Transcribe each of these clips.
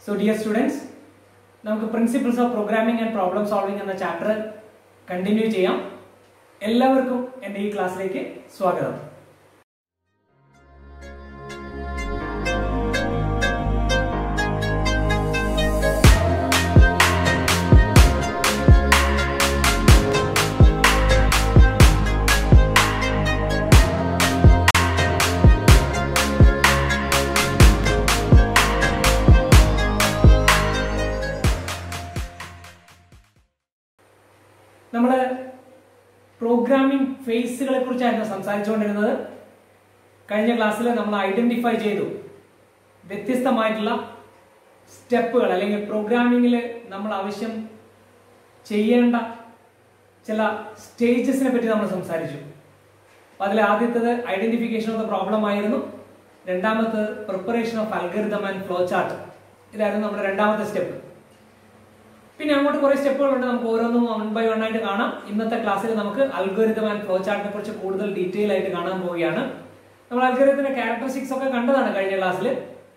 So dear students നമുക്ക് principles of programming and problem solving എന്ന chapter continue ചെയ്യാം എല്ലാവർക്കും എൻ്റെ ഈ ക്ലാസ്സിലേക്ക് സ്വാഗതം നമ്മൾ പ്രോഗ്രാമിംഗ് ഫേസുകളെ കുറിച്ചായിരുന്നു സംസാരിച്ചുകൊണ്ടിരുന്നത് കഴിഞ്ഞ ക്ലാസ്സിൽ നമ്മൾ ഐഡന്റിഫൈ ചെയ്തു വ്യത്യസ്തമായിട്ടുള്ള സ്റ്റെപ്പുകൾ അല്ലെങ്കിൽ പ്രോഗ്രാമിങ്ങിൽ നമ്മൾ ആവശ്യം ചെയ്യേണ്ട ചില സ്റ്റേജസിനെ പറ്റി നമ്മൾ സംസാരിച്ചു അപ്പൊ അതിൽ ആദ്യത്തേത് ഐഡന്റിഫിക്കേഷൻ ഓഫ് ദ പ്രോബ്ലം ആയിരുന്നു രണ്ടാമത്തത് preparation of algorithm and flow chart ഇതായിരുന്നു നമ്മുടെ രണ്ടാമത്തെ സ്റ്റെപ്പ് പിന്നെ അങ്ങോട്ട് കുറെ സ്റ്റെപ്പുകളുണ്ട് നമുക്ക് ഓരോന്നും വൺ ബൈ വൺ ആയിട്ട് കാണാം ഇന്നത്തെ ക്ലാസ്സിൽ നമുക്ക് അൽഗോരിതം ആൻഡ് ഫ്ലോ ചാർട്ടിനെ കുറിച്ച് കൂടുതൽ ഡീറ്റെയിൽ ആയിട്ട് കാണാൻ പോവുകയാണ് നമ്മൾ അൽഗോരിതത്തിന്റെ ക്യാരക്ടറിസ്റ്റിക്സ് ഒക്കെ കണ്ടതാണ് കഴിഞ്ഞ ക്ലാസ്സിൽ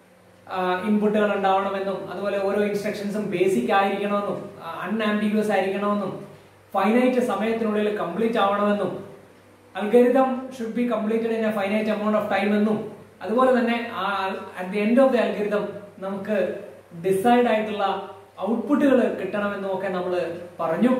ഇൻപുട്ടുകൾ ഉണ്ടാവണമെന്നും അതുപോലെ ഓരോ ഇൻസ്ട്രക്ഷൻസും ബേസിക് ആയിരിക്കണമെന്നും അൺആംബിഗ്യൂസ് ആയിരിക്കണമെന്നും ഫൈനൈറ്റ് സമയത്തിനുള്ളിൽ കംപ്ലീറ്റ് ആവണമെന്നും algorithm should be completed in a finite amount of time എന്നും അതുപോലെ തന്നെ at the end of the algorithm നമുക്ക് ഡിസൈഡ് ആയിട്ടുള്ള ഔട്ട്പുട്ടുകൾ കിട്ടണമെന്നും ഒക്കെ നമ്മൾ പറഞ്ഞു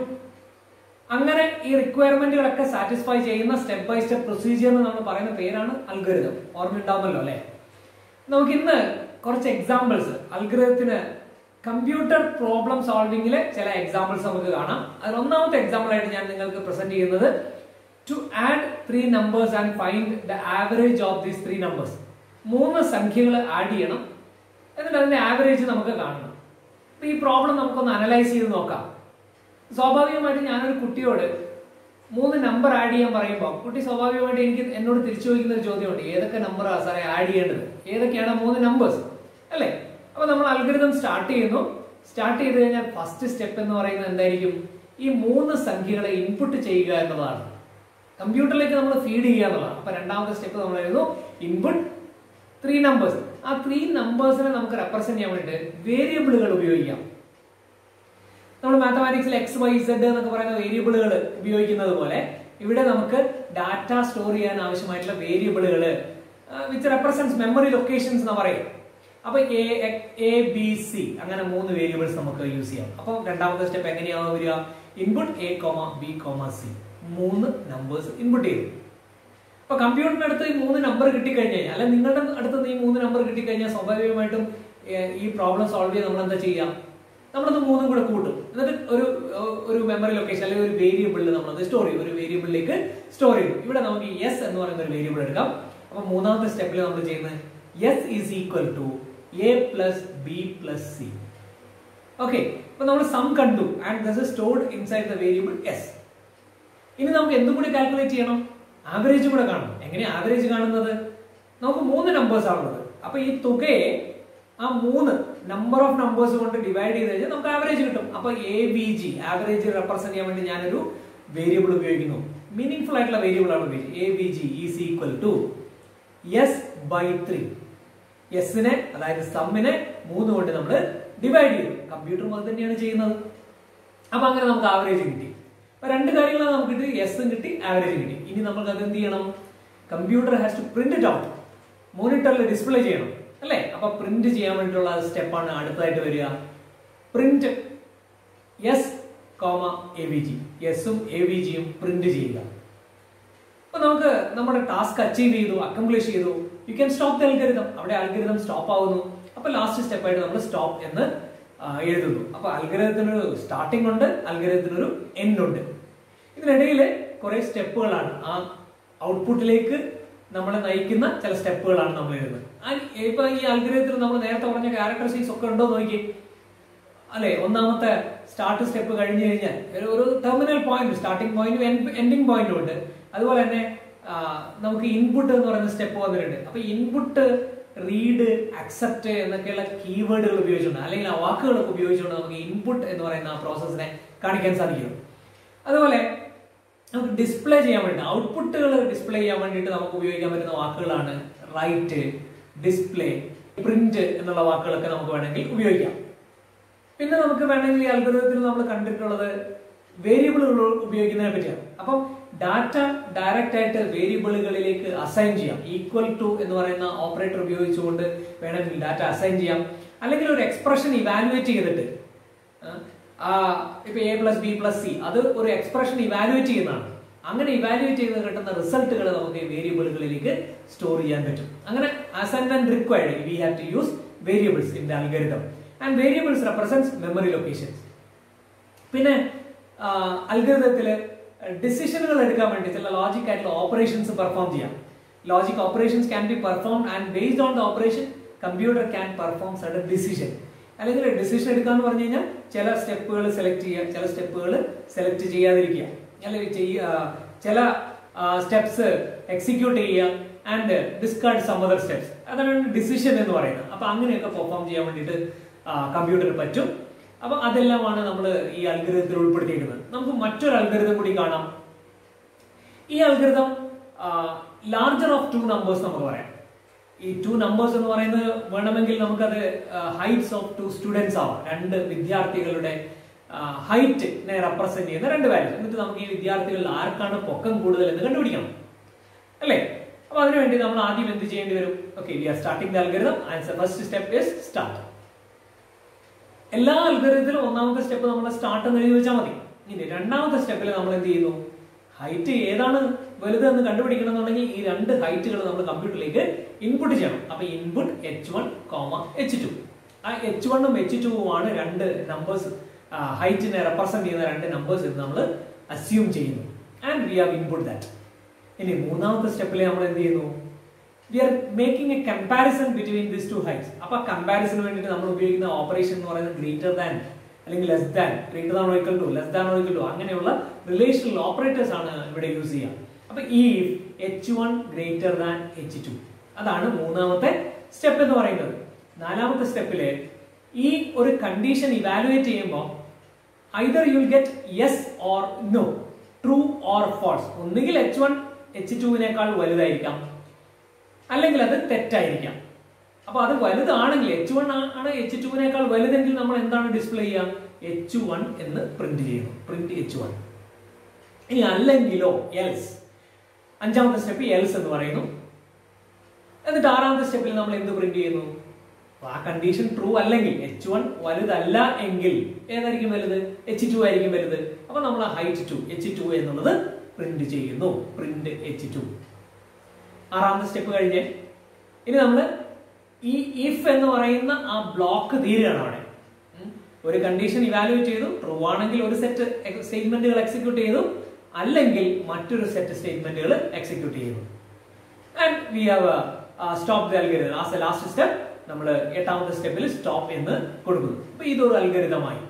അങ്ങനെ ഈ റിക്വയർമെന്റുകളൊക്കെ സാറ്റിസ്ഫൈ ചെയ്യുന്ന സ്റ്റെപ്പ് ബൈ സ്റ്റെപ്പ് പ്രൊസീജിയർ എന്ന് നമ്മൾ പറയുന്ന പേരാണ് അൽഗരിതം ഓർമ്മയുണ്ടാവുമല്ലോ അല്ലെ നമുക്ക് ഇന്ന് കുറച്ച് എക്സാമ്പിൾസ് അൽഗരിതത്തിന് കമ്പ്യൂട്ടർ പ്രോബ്ലം സോൾവിംഗിലെ ചില എക്സാമ്പിൾസ് നമുക്ക് കാണാം അതിൽ ഒന്നാമത്തെ എക്സാമ്പിൾ ആയിട്ട് ഞാൻ നിങ്ങൾക്ക് പ്രസന്റ് ചെയ്യുന്നത് to add three numbers and find the average of these three numbers മൂന്ന് സംഖ്യകൾ ആഡ് ചെയ്യണം എന്നിട്ട് അതിന്റെ ആവറേജ് നമുക്ക് കാണണം അപ്പൊ ഈ പ്രോബ്ലം നമുക്കൊന്ന് അനലൈസ് ചെയ്ത് നോക്കാം സ്വാഭാവികമായിട്ട് ഞാനൊരു കുട്ടിയോട് മൂന്ന് നമ്പർ ആഡ് ചെയ്യാൻ പറയുമ്പോൾ കുട്ടി സ്വാഭാവികമായിട്ട് എനിക്ക് എന്നോട് തിരിച്ചു ചോദിക്കുന്ന ഒരു ചോദ്യമുണ്ട് ഏതൊക്കെ നമ്പറാണ് സാറേ ആഡ് ചെയ്യേണ്ടത് ഏതൊക്കെയാണ് മൂന്ന് നമ്പേഴ്സ് അല്ലേ അപ്പൊ നമ്മൾ അൽഗരിതം സ്റ്റാർട്ട് ചെയ്യുന്നു സ്റ്റാർട്ട് ചെയ്ത് കഴിഞ്ഞാൽ ഫസ്റ്റ് സ്റ്റെപ്പ് എന്ന് പറയുന്നത് എന്തായിരിക്കും ഈ മൂന്ന് സംഖ്യകളെ ഇൻപുട്ട് ചെയ്യുക എന്നുള്ളതാണ് കമ്പ്യൂട്ടറിലേക്ക് നമ്മൾ ഫീഡ് ചെയ്യുക എന്നുള്ളതാണ് അപ്പൊ രണ്ടാമത്തെ സ്റ്റെപ്പ് നമ്മളായിരുന്നു ഇൻപുട്ട് ത്രീ നമ്പേഴ്സ് ആ ത്രീ നമ്പേഴ്സിനെ നമുക്ക് റെപ്രസെന്റ് ചെയ്യാൻ വേണ്ടിയിട്ട് വേരിയബിളുകൾ ഉപയോഗിക്കാം നമ്മൾ മാത്തമാറ്റിക്സിൽ എക്സ് വൈ സെഡ് എന്നൊക്കെ പറയുന്ന വേരിയബിളുകൾ ഉപയോഗിക്കുന്നത് പോലെ ഇവിടെ നമുക്ക് ഡാറ്റ സ്റ്റോർ ചെയ്യാൻ ആവശ്യമായിട്ടുള്ള വേരിയബിളുകൾ വിച്ച് റെപ്രസെന്റ്സ് മെമ്മറി ലൊക്കേഷൻസ് എന്ന് പറയും അപ്പൊ എ എ ബി സി അങ്ങനെ മൂന്ന് വേരിയബിൾസ് നമുക്ക് യൂസ് ചെയ്യാം അപ്പൊ രണ്ടാമത്തെ സ്റ്റെപ്പ് എങ്ങനെയാവും വരിക input A comma B comma C മൂന്ന് നമ്പേഴ്സ് ഇൻപുട്ട് ചെയ്തു അപ്പൊ കമ്പ്യൂട്ടറിന്റെ അടുത്ത് ഈ മൂന്ന് നമ്പർ കിട്ടിക്കഴിഞ്ഞാൽ അല്ലെ നിങ്ങളുടെ അടുത്ത് ഈ മൂന്ന് നമ്പർ കിട്ടിക്കഴിഞ്ഞാൽ സ്വാഭാവികമായിട്ടും ഈ പ്രോബ്ലം സോൾവ് ചെയ്യാൻ നമ്മൾ എന്താ ചെയ്യാം നമ്മളത് മൂന്നും കൂടെ കൂട്ടും എന്നിട്ട് ഒരു ഒരു മെമ്മറി ലൊക്കേഷൻ അല്ലെങ്കിൽ ഒരു വേരിയബിളിൽ നമ്മളത് സ്റ്റോർ ചെയ്യും ഒരു വേരിയബിളിലേക്ക് സ്റ്റോർ ചെയ്യും ഇവിടെ നമുക്ക് യെസ് എന്ന് പറയുന്ന ഒരു വേരിയബിൾ എടുക്കാം അപ്പൊ മൂന്നാമത്തെ സ്റ്റെപ്പിൽ നമ്മൾ ചെയ്യുന്നത് S is equal to A plus B plus C okay അപ്പൊ നമ്മൾ സം കണ്ടു and this is stored inside the variable S ഇനി നമുക്ക് എന്തും കൂടി കാൽക്കുലേറ്റ് ചെയ്യണം ആവറേജ് കൂടെ കാണണം എങ്ങനെ ആവറേജ് കാണുന്നത് നമുക്ക് മൂന്ന് നമ്പേഴ്സ് ആണുള്ളത് അപ്പൊ ഈ തുകയെ ആ മൂന്ന് നമ്പർ ഓഫ് നമ്പേഴ്സ് കൊണ്ട് ഡിവൈഡ് ചെയ്ത് കഴിഞ്ഞാൽ നമുക്ക് ആവറേജ് കിട്ടും അപ്പൊ A B G average represent ചെയ്യാൻ വേണ്ടി ഞാനൊരു വേരിയബിൾ ഉപയോഗിക്കുന്നു മീനിങ് ഫുൾ ആയിട്ടുള്ള വേരിയബിൾ ആണ് ഉപയോഗിച്ചത് A B G is equal to S by three എസിനെ അതായത് സമ്മിനെ മൂന്ന് കൊണ്ട് നമ്മൾ ഡിവൈഡ് ചെയ്തു കമ്പ്യൂട്ടറും അത് തന്നെയാണ് ചെയ്യുന്നത് അപ്പൊ അങ്ങനെ നമുക്ക് ആവറേജ് കിട്ടി അപ്പൊ രണ്ട് കാര്യങ്ങളാണ് നമുക്ക് കിട്ടി എസും കിട്ടി ആവറേജ് കിട്ടി ഇനി നമുക്ക് അത് എന്ത് ചെയ്യണം computer has to print it out മോണിറ്ററിൽ ഡിസ്പ്ലേ ചെയ്യണം അല്ലേ അപ്പൊ പ്രിന്റ് ചെയ്യാൻ വേണ്ടിയിട്ടുള്ള സ്റ്റെപ്പാണ് അടുത്തതായിട്ട് വരിക print S comma A V G എസും എ വി ജിയും പ്രിന്റ് ചെയ്യുക അപ്പൊ നമുക്ക് നമ്മുടെ ടാസ്ക് അച്ചീവ് ചെയ്തു അക്കംപ്ലിഷ് ചെയ്തു you can stop the algorithm അവിടെ അൽഗരിതം സ്റ്റോപ്പ് ആവുന്നു അപ്പൊ ലാസ്റ്റ് സ്റ്റെപ്പായിട്ട് നമ്മൾ സ്റ്റോപ്പ് എന്ന് എഴുതുന്നു അപ്പൊ അൽഗരിതത്തിനൊരു സ്റ്റാർട്ടിംഗ് ഉണ്ട് അൽഗരിതത്തിനൊരു എൻഡ് ഉണ്ട് ഇതിനിടയിൽ കുറെ സ്റ്റെപ്പുകളാണ് ആ ഔട്ട്പുട്ടിലേക്ക് നമ്മളെ നയിക്കുന്ന ചില സ്റ്റെപ്പുകളാണ് നമ്മൾ എഴുതുന്നത് ഇപ്പൊ ഈ അൽഗരിതത്തിൽ നമ്മൾ നേരത്തെ പറഞ്ഞ ക്യാരക്ടറിസ്റ്റിക്സ് ഒക്കെ ഉണ്ടോ നോക്കി അല്ലെ ഒന്നാമത്തെ സ്റ്റാർട്ട് സ്റ്റെപ്പ് കഴിഞ്ഞു കഴിഞ്ഞാൽ ഒരു ടെർമിനൽ പോയിന്റ് സ്റ്റാർട്ടിംഗ് പോയിന്റും എൻഡിങ് പോയിന്റും ഉണ്ട് അതുപോലെ തന്നെ നമുക്ക് ഇൻപുട്ട് എന്ന് പറയുന്ന സ്റ്റെപ്പ് വന്നിട്ടുണ്ട് അപ്പൊ ഇൻപുട്ട് റീഡ് അക്സെപ്റ്റ് എന്നൊക്കെയുള്ള കീവേഡുകൾ ഉപയോഗിച്ചുകൊണ്ട് അല്ലെങ്കിൽ ആ വാക്കുകളൊക്കെ ഉപയോഗിച്ചുകൊണ്ട് നമുക്ക് ഇൻപുട്ട് എന്ന് പറയുന്ന ആ പ്രോസസ്സിനെ കാണിക്കാൻ സാധിക്കും അതുപോലെ നമുക്ക് ഡിസ്പ്ലേ ചെയ്യാൻ വേണ്ടി ഔട്ട്പുട്ടുകൾ ഡിസ്പ്ലേ ചെയ്യാൻ വേണ്ടിയിട്ട് നമുക്ക് ഉപയോഗിക്കാൻ പറ്റുന്ന വാക്കുകളാണ് റൈറ്റ് ഡിസ്പ്ലേ പ്രിന്റ് എന്നുള്ള വാക്കുകളൊക്കെ നമുക്ക് വേണമെങ്കിൽ ഉപയോഗിക്കാം പിന്നെ നമുക്ക് വേണമെങ്കിൽ ഈ അൽഗോരിതത്തിൽ നമ്മൾ കണ്ടിട്ടുള്ളത് വേരിയബിളുകൾ ഉപയോഗിക്കുന്നതിനെ പറ്റിയാണ് അപ്പം ഡാറ്റ ഡയറക്റ്റ് ആയിട്ട് വേരിയബിളുകളിലേക്ക് അസൈൻ ചെയ്യാം ഈക്വൽ ടു എന്ന് പറയുന്ന ഓപ്പറേറ്റർ ഉപയോഗിച്ചുകൊണ്ട് വേണമെങ്കിൽ ഡാറ്റ അസൈൻ ചെയ്യാം അല്ലെങ്കിൽ ഒരു എക്സ്പ്രഷൻ ഇവാലുവേറ്റ് ചെയ്തിട്ട് ആ, ഇപ്പൊ A plus B plus C അത് ഒരു എക്സ്പ്രഷൻ ഇവാലുവേറ്റ് ചെയ്യുന്നതാണ് അങ്ങനെ ഇവാലുവേറ്റ് ചെയ്ത് കിട്ടുന്ന റിസൾട്ടുകൾ നമുക്ക് വേരിയബിളുകളിലേക്ക് സ്റ്റോർ ചെയ്യാൻ പറ്റും അങ്ങനെ as and when required we have to use variables in the algorithm and variables represents memory locations പിന്നെ അൽഗരിതത്തില് ഡിസിഷനുകൾ എടുക്കാൻ വേണ്ടി ചില ലോജിക് ആയിട്ടുള്ള ഓപ്പറേഷൻസ് പെർഫോം ചെയ്യാം logic operations can be perform and based on the operation computer can perform sudden decision അല്ലെങ്കിൽ decision എടുക്കുക എന്ന് പറഞ്ഞു കഴിഞ്ഞാൽ ചില സ്റ്റെപ്പുകൾ സെലക്ട് ചെയ്യുക ചില സ്റ്റെപ്പുകൾ സെലക്ട് ചെയ്യാതിരിക്കുക അല്ലെങ്കിൽ ചെയ്യുക ചില സ്റ്റെപ്സ് എക്സിക്യൂട്ട് ചെയ്യുക and discard some other steps അതാണ് ഡിസിഷൻ എന്ന് പറയുന്നത് അപ്പൊ അങ്ങനെയൊക്കെ പെർഫോം ചെയ്യാൻ വേണ്ടിയിട്ട് കമ്പ്യൂട്ടറിന് പറ്റും അപ്പൊ അതെല്ലാമാണ് നമ്മൾ ഈ അൽഗരിതത്തിൽ ഉൾപ്പെടുത്തിയിരിക്കുന്നത് നമുക്ക് മറ്റൊരു അൽഗരിതം കൂടി കാണാം ഈ algorithm larger of two numbers നമുക്ക് പറയാം ഈ ടു നമ്പേഴ്സ് എന്ന് പറയുന്നത് വേണമെങ്കിൽ നമുക്കത് ഹൈറ്റ്സ് ഓഫ് ടു സ്റ്റുഡൻസ് ആവാം രണ്ട് വിദ്യാർത്ഥികളുടെ ഹൈറ്റിനെ റെപ്രസെന്റ് ചെയ്യുന്ന രണ്ട് വാല്യൂസ് എന്നിട്ട് നമുക്ക് ഈ വിദ്യാർത്ഥികളിൽ ആർക്കാണ് പൊക്കം കൂടുതൽ എന്ന് കണ്ടുപിടിക്കണം അല്ലേ അപ്പൊ അതിനുവേണ്ടി നമ്മൾ ആദ്യം എന്ത് ചെയ്യേണ്ടി വരും okay we are starting the algorithm and first step is start എല്ലാ അൽഗരിതത്തിലും ഒന്നാമത്തെ സ്റ്റെപ്പ് നമ്മൾ സ്റ്റാർട്ട് എന്ന് എഴുതി വെച്ചാൽ മതി ഇനി രണ്ടാമത്തെ സ്റ്റെപ്പിൽ നമ്മൾ എന്ത് ചെയ്യുന്നു ഹൈറ്റ് ഏതാണ് വലുത് എന്ന് കണ്ടുപിടിക്കണം എന്നുണ്ടെങ്കിൽ ഈ രണ്ട് ഹൈറ്റുകൾ നമ്മൾ കമ്പ്യൂട്ടറിലേക്ക് ഇൻപുട്ട് ചെയ്യണം അപ്പൊ input H one comma H two ആ എച്ച് വണ്ണും എച്ച് ടുവുമാണ് രണ്ട് നമ്പേഴ്സ് ഹൈറ്റിനെ റെപ്രസെന്റ് ചെയ്യുന്ന രണ്ട് നമ്പേഴ്സ് എന്ന് നമ്മൾ അസ്യൂം ചെയ്യുന്നു and we have input that ഇനി മൂന്നാമത്തെ സ്റ്റെപ്പിൽ നമ്മൾ എന്ത് ചെയ്യുന്നു we are making a comparison between this two heights അപ്പൊ കമ്പാരിസന് വേണ്ടിയിട്ട് നമ്മൾ ഉപയോഗിക്കുന്ന ഓപ്പറേഷൻ എന്ന് പറയുന്നത് ഗ്രേറ്റർ ദാൻ അല്ലെങ്കിൽ less than greater than equal to less than equal to അങ്ങനെയുള്ള റിലേഷണൽ ഓപ്പറേറ്റേഴ്സ് ആണ് ഇവിടെ യൂസ് ചെയ്യുക അപ്പൊ ഈ H one greater than H two അതാണ് മൂന്നാമത്തെ സ്റ്റെപ്പ് എന്ന് പറയുന്നത് നാലാമത്തെ സ്റ്റെപ്പില് ഈ ഒരു കണ്ടീഷൻ ഇവാലുവേറ്റ് ചെയ്യുമ്പോൾ either you will get yes or no true or false ഒന്നുകിൽ എച്ച് വൺ എച്ച് ടുവിനേക്കാൾ വലുതായിരിക്കാം അല്ലെങ്കിൽ അത് തെറ്റായിരിക്കാം അപ്പൊ അത് വലുതാണെങ്കിൽ എച്ച് വൺ ആണ് എച്ച് ടുവിനേക്കാൾ വലുതെങ്കിൽ നമ്മൾ എന്താണ് ഡിസ്പ്ലേ ചെയ്യുക എച്ച് വൺ എന്ന് പ്രിന്റ് ചെയ്യുന്നു പ്രിന്റ് എച്ച് വൺ ഇനി അല്ലെങ്കിലോ എൽസ് അഞ്ചാമത്തെ സ്റ്റെപ്പ് എൽസ് എന്ന് പറയുന്നു എന്നിട്ട് ആറാമത്തെ സ്റ്റെപ്പിൽ നമ്മൾ എന്ത് പ്രിന്റ് ചെയ്യുന്നു ആ കണ്ടീഷൻ ട്രൂ അല്ലെങ്കിൽ എച്ച് വൺ വലുതല്ല എങ്കിൽ ഏതായിരിക്കും വലുത് എച്ച് ടു ആയിരിക്കും വലുത് അപ്പൊ നമ്മൾ ഹൈറ്റ് ടു എച്ച് ടു എന്നുള്ളത് പ്രിന്റ് ചെയ്യുന്നു പ്രിന്റ് എച്ച് ടു ആറാമത്തെ സ്റ്റെപ്പ് കഴിഞ്ഞ് ഇനി നമ്മൾ ഈ ഇഫ് എന്ന് പറയുന്ന ആ ബ്ലോക്ക് തീരുകയാണ് അവിടെ ഉം. ഒരു കണ്ടീഷൻ ഇവാലുവേറ്റ് ചെയ്തു ട്രൂ ആണെങ്കിൽ ഒരു സെറ്റ് സ്റ്റേറ്റ്മെന്റുകൾ എക്സിക്യൂട്ട് ചെയ്തു അല്ലെങ്കിൽ മറ്റൊരു സെറ്റ് സ്റ്റേറ്റ്മെന്റുകൾ എക്സിക്യൂട്ട് ചെയ്തു and we have stop the algorithm as a last step നമ്മൾ എട്ടാമത്തെ സ്റ്റെപ്പിൽ സ്റ്റോപ്പ് എന്ന് കൊടുക്കുന്നു അപ്പൊ ഇതൊരു അൽഗരിതമായി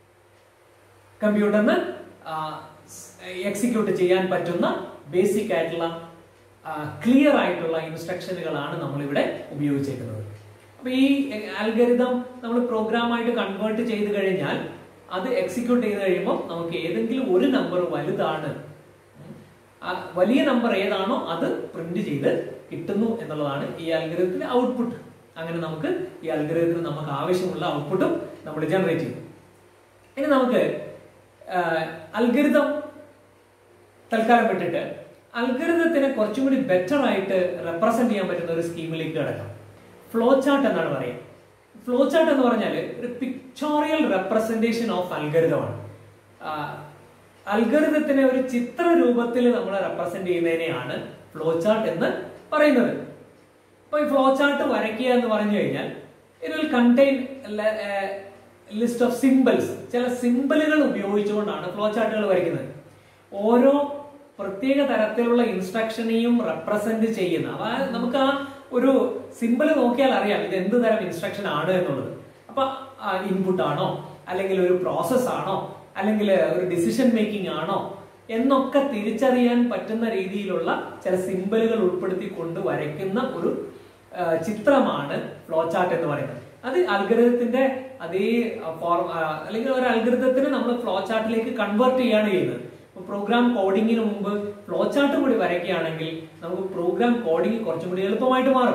കമ്പ്യൂട്ടറിന് എക്സിക്യൂട്ട് ചെയ്യാൻ പറ്റുന്ന ബേസിക് ആയിട്ടുള്ള ക്ലിയർ ആയിട്ടുള്ള ഇൻസ്ട്രക്ഷനുകളാണ് നമ്മൾ ഇവിടെ ഉപയോഗിച്ചേക്കുന്നത് അപ്പൊ ഈ അൽഗരിതം നമ്മൾ പ്രോഗ്രാമായിട്ട് കൺവേർട്ട് ചെയ്ത് കഴിഞ്ഞാൽ അത് എക്സിക്യൂട്ട് ചെയ്ത് കഴിയുമ്പോൾ നമുക്ക് ഏതെങ്കിലും ഒരു നമ്പർ വലുതാണ് ഉം, ആ വലിയ നമ്പർ ഏതാണോ അത് പ്രിന്റ് ചെയ്ത് കിട്ടുന്നു എന്നുള്ളതാണ് ഈ അൽഗരിതത്തിന്റെ ഔട്ട്പുട്ട് അങ്ങനെ നമുക്ക് ഈ അൽഗരിതത്തിന് നമുക്ക് ആവശ്യമുള്ള ഔട്ട്പുട്ടും നമ്മൾ ജനറേറ്റ് ചെയ്യും ഇനി നമുക്ക് അൽഗരിതം തൽക്കാലം വിട്ടിട്ട് അൽഗരിതത്തിനെ കുറച്ചും കൂടി ബെറ്റർ ആയിട്ട് റെപ്രസെന്റ് ചെയ്യാൻ പറ്റുന്ന ഒരു സ്കീമിലേക്ക് കിടക്കാം ഫ്ലോ ചാർട്ട് എന്നാണ് പറയുക ഫ്ലോ ചാർട്ട് എന്ന് പറഞ്ഞാൽ ഒരു പിക്ചോറിയൽ റെപ്രസെന്റേഷൻ ഓഫ് അൽഗരിതമാണ് അൽഗരിതത്തിനെ ഒരു ചിത്ര രൂപത്തിൽ നമ്മൾ റെപ്രസെന്റ് ചെയ്യുന്നതിനെയാണ് ഫ്ലോ ചാർട്ട് എന്ന് പറയുന്നത് അപ്പൊ ഈ ഫ്ലോ ചാർട്ട് വരയ്ക്കുക എന്ന് പറഞ്ഞു കഴിഞ്ഞാൽ it will contain list of symbols ചില സിമ്പിളുകൾ ഉപയോഗിച്ചുകൊണ്ടാണ് ഫ്ലോ ചാർട്ടുകൾ വരയ്ക്കുന്നത് ഓരോ പ്രത്യേക തരത്തിലുള്ള ഇൻസ്ട്രക്ഷനെയും റെപ്രസെന്റ് ചെയ്യുന്ന അതായത് നമുക്ക് ആ ഒരു സിമ്പിൾ നോക്കിയാൽ അറിയാം ഇത് എന്ത് തരം ഇൻസ്ട്രക്ഷൻ ആണ് എന്നുള്ളത് അപ്പൊ ഇൻപുട്ട് ആണോ അല്ലെങ്കിൽ ഒരു പ്രോസസ് ആണോ അല്ലെങ്കിൽ ഒരു ഡിസിഷൻ മേക്കിംഗ് ആണോ എന്നൊക്കെ തിരിച്ചറിയാൻ പറ്റുന്ന രീതിയിലുള്ള ചില സിമ്പിളുകൾ ഉൾപ്പെടുത്തിക്കൊണ്ട് വരയ്ക്കുന്ന ഒരു ആ, ചിത്രമാണ് ഫ്ലോ ചാർട്ട് എന്ന് പറയുന്നത് അത് അൽഗരിതത്തിന്റെ അതേ ഫോർം അല്ലെങ്കിൽ ഒരു അൽഗരിതത്തിന് നമ്മൾ ഫ്ലോ ചാർട്ടിലേക്ക് കൺവേർട്ട് ചെയ്യാണ് ചെയ്യുന്നത് പ്രോഗ്രാം കോഡിങ്ങിന് മുമ്പ് ഫ്ലോ ചാർട്ട് കൂടി വരയ്ക്കുകയാണെങ്കിൽ നമുക്ക് പ്രോഗ്രാം കോഡിംഗ് കുറച്ചും കൂടി എളുപ്പമായിട്ട് മാറും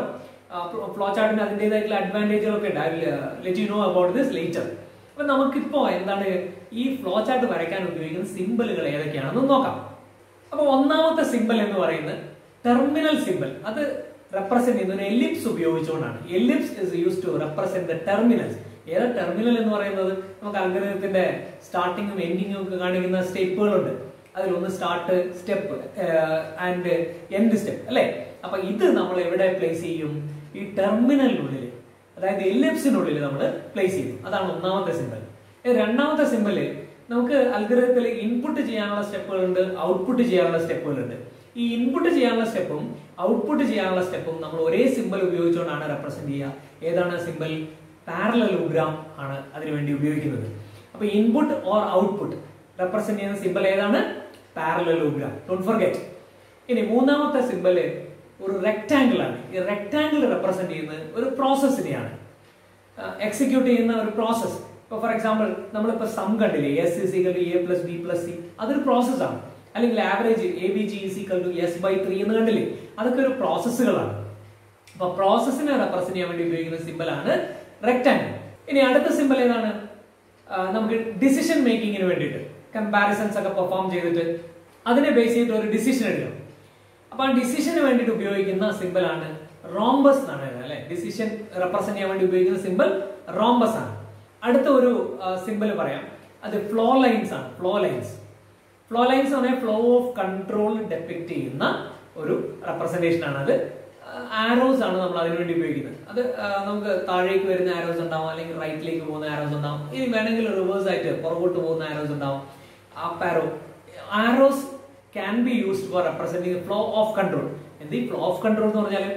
ഫ്ലോ ചാർട്ടിന് അതിൻ്റെതായിട്ടുള്ള അഡ്വാൻറ്റേജുകളൊക്കെ ഉണ്ട് I let you know about this later അപ്പൊ നമുക്കിപ്പോ എന്താണ് ഈ ഫ്ലോ ചാർട്ട് വരയ്ക്കാൻ ഉപയോഗിക്കുന്ന സിമ്പിളുകൾ ഏതൊക്കെയാണെന്ന് നോക്കാം അപ്പൊ ഒന്നാമത്തെ സിമ്പിൾ എന്ന് പറയുന്നത് ടെർമിനൽ സിമ്പിൾ അത് റെപ്രസെന്റ് ചെയ്യുന്ന ഒരു എലിപ്സ് ഉപയോഗിച്ചുകൊണ്ടാണ് ellipse is use to represent the terminals ഏതാ ടെർമിനൽ എന്ന് പറയുന്നത് നമുക്ക് അൽഗരിതത്തിന്റെ സ്റ്റാർട്ടിങ്ങും എൻഡിങ്ങും ഒക്കെ കാണിക്കുന്ന സ്റ്റെപ്പുകളുണ്ട് അതിലൊന്ന് start step and end step അല്ലെ അപ്പൊ ഇത് നമ്മൾ എവിടെ പ്ലേസ് ചെയ്യും ഈ ടെർമിനലിനുള്ളിൽ അതായത് എലിപ്സിനുള്ളിൽ നമ്മൾ പ്ലേസ് ചെയ്യും അതാണ് ഒന്നാമത്തെ സിമ്പിൾ രണ്ടാമത്തെ സിമ്പിള് നമുക്ക് അൽഗരിതത്തിൽ ഇൻപുട്ട് ചെയ്യാനുള്ള സ്റ്റെപ്പുകളുണ്ട് ഔട്ട്പുട്ട് ചെയ്യാനുള്ള സ്റ്റെപ്പുകളുണ്ട് ഈ ഇൻപുട്ട് ചെയ്യാനുള്ള സ്റ്റെപ്പും ഔട്ട്പുട്ട് ചെയ്യാനുള്ള സ്റ്റെപ്പും നമ്മൾ ഒരേ സിമ്പിൾ ഉപയോഗിച്ചുകൊണ്ടാണ് റെപ്രസെന്റ് ചെയ്യുക ഏതാണ് സിമ്പിൾ പാരലലോഗ്രാം ആണ് അതിനുവേണ്ടി ഉപയോഗിക്കുന്നത് അപ്പൊ ഇൻപുട്ട് ഓർ ഔട്ട്പുട്ട് റെപ്രസെന്റ് ചെയ്യുന്ന സിമ്പിൾ ഏതാണ് പാരലലോഗ്രാം ഡോണ്ട് ഫോർഗെറ്റ് ഇനി മൂന്നാമത്തെ സിമ്പിൾ ഒരു റെക്ടാംഗിൾ ആണ് ഈ റെക്ടാംഗിൾ റെപ്രസെന്റ് ചെയ്യുന്നത് ഒരു പ്രോസസ്സിനെയാണ് എക്സിക്യൂട്ട് ചെയ്യുന്ന ഒരു പ്രോസസ്സ് ഇപ്പൊ ഫോർ എക്സാമ്പിൾ നമ്മളിപ്പോ സം കണ്ടില്ലേ S is equal to A plus B plus C അതൊരു പ്രോസസ്സാണ് അല്ലെങ്കിൽ average A B G is equal to S by three എന്ന് കണ്ടില്ലേ അതൊക്കെ ഒരു പ്രോസസ്സുകളാണ് അപ്പൊ പ്രോസസ്സിനെ റെപ്രസെന്റ് ചെയ്യാൻ വേണ്ടി ഉപയോഗിക്കുന്ന സിമ്പിൾ ആണ് റെക്ടാംഗിൾ ഇനി അടുത്ത സിമ്പിൾ ഏതാണ് ആ, നമുക്ക് ഡിസിഷൻ മേക്കിങ്ങിന് വേണ്ടിയിട്ട് കമ്പാരിസൺസ് ഒക്കെ പെർഫോം ചെയ്തിട്ട് അതിനെ ബേസ് ചെയ്തിട്ട് ഒരു ഡിസിഷൻ എടുക്കണം അപ്പൊ ആ ഡിസിഷന് വേണ്ടിയിട്ട് ഉപയോഗിക്കുന്ന സിമ്പിൾ ആണ് റോംബസ് എന്നാണ് എഴുതുന്നത് അല്ലെ ഡിസിഷൻ റെപ്രസെന്റ് ചെയ്യാൻ വേണ്ടി ഉപയോഗിക്കുന്ന സിമ്പിൾ റോംബസ് ആണ് അടുത്ത ഒരു സിമ്പിൾ പറയാം അത് ഫ്ലോ ലൈൻസ് ആണ് ഫ്ലോ ലൈൻസ് ഫ്ലോ ലൈൻസ് എന്ന് പറഞ്ഞാൽ ഫ്ലോ ഓഫ് കൺട്രോൾ ഡെപ്പിക്ട് ചെയ്യുന്ന ഒരു റെപ്രസെന്റേഷൻ ആണ് അത് ആരോസ് ആണ് നമ്മൾ അതിനു വേണ്ടി ഉപയോഗിക്കുന്നത് അത് ആ, നമുക്ക് താഴേക്ക് വരുന്ന ആരോസ് ഉണ്ടാവും അല്ലെങ്കിൽ റൈറ്റിലേക്ക് പോകുന്ന ആരോസ് ഉണ്ടാവും ഇനി വേണമെങ്കിൽ റിവേഴ്സ് ആയിട്ട് പുറകോട്ട് പോകുന്ന ആരോസ് ഉണ്ടാവും up arrow arrows can be used for representing flow of control എന്ത് ഈ ഫ്ലോ ഓഫ് കൺട്രോൾ എന്ന് പറഞ്ഞാൽ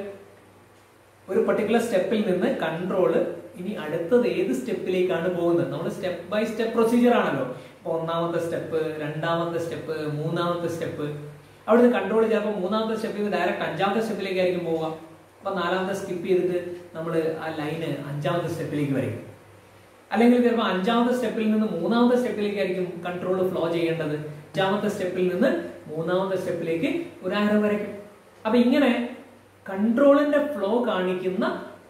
ഒരു പർട്ടിക്കുലർ സ്റ്റെപ്പിൽ നിന്ന് കൺട്രോൾ ഇനി അടുത്തത് ഏത് സ്റ്റെപ്പിലേക്കാണ് പോകുന്നത് നമ്മൾ സ്റ്റെപ്പ് ബൈ സ്റ്റെപ്പ് പ്രൊസീജിയർ ആണല്ലോ ഇപ്പൊ ഒന്നാമത്തെ സ്റ്റെപ്പ് രണ്ടാമത്തെ സ്റ്റെപ്പ് മൂന്നാമത്തെ സ്റ്റെപ്പ് അവിടുന്ന് കൺട്രോൾ ചിലപ്പോൾ മൂന്നാമത്തെ സ്റ്റെപ്പിൽ നിന്ന് ഡയറക്റ്റ് അഞ്ചാമത്തെ സ്റ്റെപ്പിലേക്കായിരിക്കും പോവുക അപ്പൊ നാലാമത്തെ സ്കിപ്പ് ചെയ്തിട്ട് നമ്മൾ ആ ലൈന് അഞ്ചാമത്തെ സ്റ്റെപ്പിലേക്ക് വരയ്ക്കും അല്ലെങ്കിൽ ചിലപ്പോൾ അഞ്ചാമത്തെ സ്റ്റെപ്പിൽ നിന്ന് മൂന്നാമത്തെ സ്റ്റെപ്പിലേക്കായിരിക്കും കൺട്രോൾ ഫ്ലോ ചെയ്യേണ്ടത് അഞ്ചാമത്തെ സ്റ്റെപ്പിൽ നിന്ന് മൂന്നാമത്തെ സ്റ്റെപ്പിലേക്ക് ഒരു ആരോ വരയ്ക്കും അപ്പൊ ഇങ്ങനെ കൺട്രോളിന്റെ ഫ്ലോ കാണിക്കുന്ന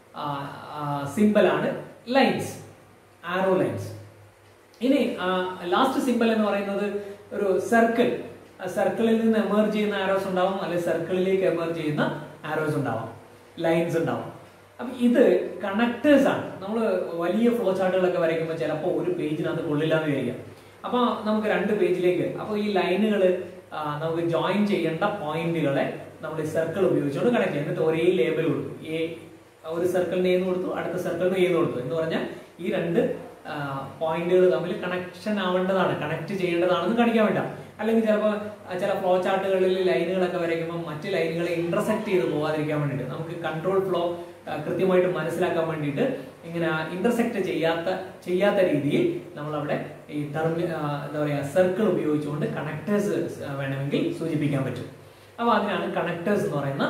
സിമ്പിളാണ് ലൈൻസ് ആരോ ലൈൻസ് ഇനി ലാസ്റ്റ് സിമ്പിൾ എന്ന് പറയുന്നത് ഒരു സർക്കിൾ സർക്കിളിൽ നിന്ന് എമേർജ് ചെയ്യുന്ന ആരോസ് ഉണ്ടാവും അല്ലെങ്കിൽ സർക്കിളിലേക്ക് എമേർജ് ചെയ്യുന്ന ആരോസ് ഉണ്ടാവാം ലൈൻസ് ഉണ്ടാവും അപ്പൊ ഇത് കണക്ടേഴ്സ് ആണ് നമ്മൾ വലിയ ഫ്ലോ ചാർട്ടുകളൊക്കെ വരയ്ക്കുമ്പോൾ ചിലപ്പോൾ ഒരു പേജിനകത്ത് കൊള്ളില്ല എന്ന് വിചാരിക്കാം അപ്പൊ നമുക്ക് രണ്ട് പേജിലേക്ക് അപ്പൊ ഈ ലൈനുകൾ നമുക്ക് ജോയിൻ ചെയ്യേണ്ട പോയിന്റുകളെ നമ്മൾ ഈ സർക്കിൾ ഉപയോഗിച്ചുകൊണ്ട് കണക്ട് ചെയ്യും എന്നിട്ട് ഒരേ ലേബൽ കൊടുക്കും എ ഒരു സർക്കിളിന് എന്ന് കൊടുത്തു അടുത്ത സർക്കിളിന് എന്ന് കൊടുത്തു എന്ന് പറഞ്ഞാൽ ഈ രണ്ട് പോയിന്റുകൾ തമ്മിൽ കണക്ഷൻ ആവേണ്ടതാണ് കണക്ട് ചെയ്യേണ്ടതാണെന്ന് കാണിക്കാൻ വേണ്ട അല്ലെങ്കിൽ ചിലപ്പോൾ ചില ഫ്ലോ ചാർട്ടുകളിൽ ലൈനുകളൊക്കെ വരയ്ക്കുമ്പോൾ മറ്റ് ലൈനുകളെ ഇന്റർസെക്ട് ചെയ്ത് പോകാതിരിക്കാൻ വേണ്ടിയിട്ട് നമുക്ക് കൺട്രോൾ ഫ്ലോ കൃത്യമായിട്ട് മനസ്സിലാക്കാൻ വേണ്ടിയിട്ട് ഇങ്ങനെ ഇന്റർസെക്ട് ചെയ്യാത്ത ചെയ്യാത്ത രീതിയിൽ നമ്മൾ അവിടെ ഈ ടെർമി ആ, എന്താ പറയുക സർക്കിൾ ഉപയോഗിച്ചുകൊണ്ട് കണക്ടേഴ്സ് വേണമെങ്കിൽ സൂചിപ്പിക്കാൻ പറ്റും അപ്പോൾ അതിനാണ് കണക്ടേഴ്സ് എന്ന് പറയുന്ന